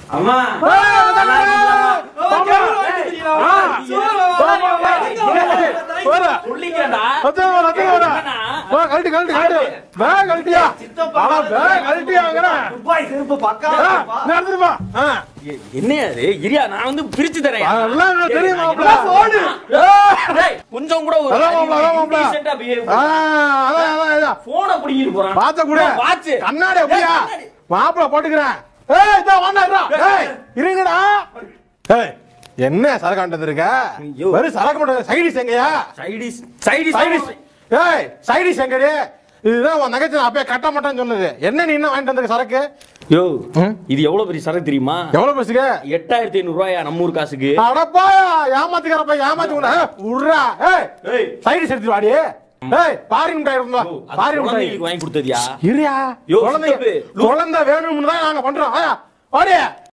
அம்மா சொல்லிக்கிறேன்டா கழட்டி கழட்டி கழட்டி பேக் கழட்டியா ஆனா பேக் கழட்டியாங்கிறேன் துப்பாய் செருப்பு பக்கா நடந்துருப்பா என்ன அது இரியா நான் வந்து பிரிச்சு தரேன் அதெல்லாம் எனக்கு தெரியும் மாப்ள. டேய், கொஞ்சம் கூட ஒரு அதான் மாப்ள, அதான் மாப்ள. decent ஆ behave ஆ, அதான், அதான், அதான். போனை பிடிக்கிட்டு போறான் பாத்த கூட வாட்ச் கண்ணாடி அப்படியா மாப்பிள போட்டுக்கிறேன் ஏய் இதோ வாண்டா இருடா. ஏய் இருங்கடா ஏய் என்ன சரக்கு ஆண்டு இருக்க ஐயோ. வெறும் சரக்கு மட்டும் சைடிஸ் எங்கயா சைடிஸ் சைடிஸ் சைடிஸ் ஏய் சைடிஸ் எங்கடி இதுதான் உன் நகைச்சு நான் அப்பயே கட்ட மாட்டேன்னு சொன்னது என்ன நீ என்ன வாங்கிட்டு வந்திருக்க சரக்கு யோ ம்? இது எவ்வளவு பெரிய சரக்கு தெரியுமா எவ்வளவு பேசுக எட்டாயிரத்தி ஐநூறு ரூபாயா நம்ம ஊர் காசுக்கு அடப்பாயா ஏமாத்துக்கிறப்ப ஏமாத்தி உன்னை உட்றா ஏய் ஏய் சைடிஸ் எடுத்துட்டு வாடி ஏய் பாரி மிட்டாய் இருந்தா யோ, அது பாரி மிட்டாய் குழந்தைகளுக்கு வாங்கி கொடுத்ததியா இருயா யோ, குழந்தை சித்தப்பு. குழந்தை வேணும்னு தான் நாங்க பண்றோம் ஆயா, வாடி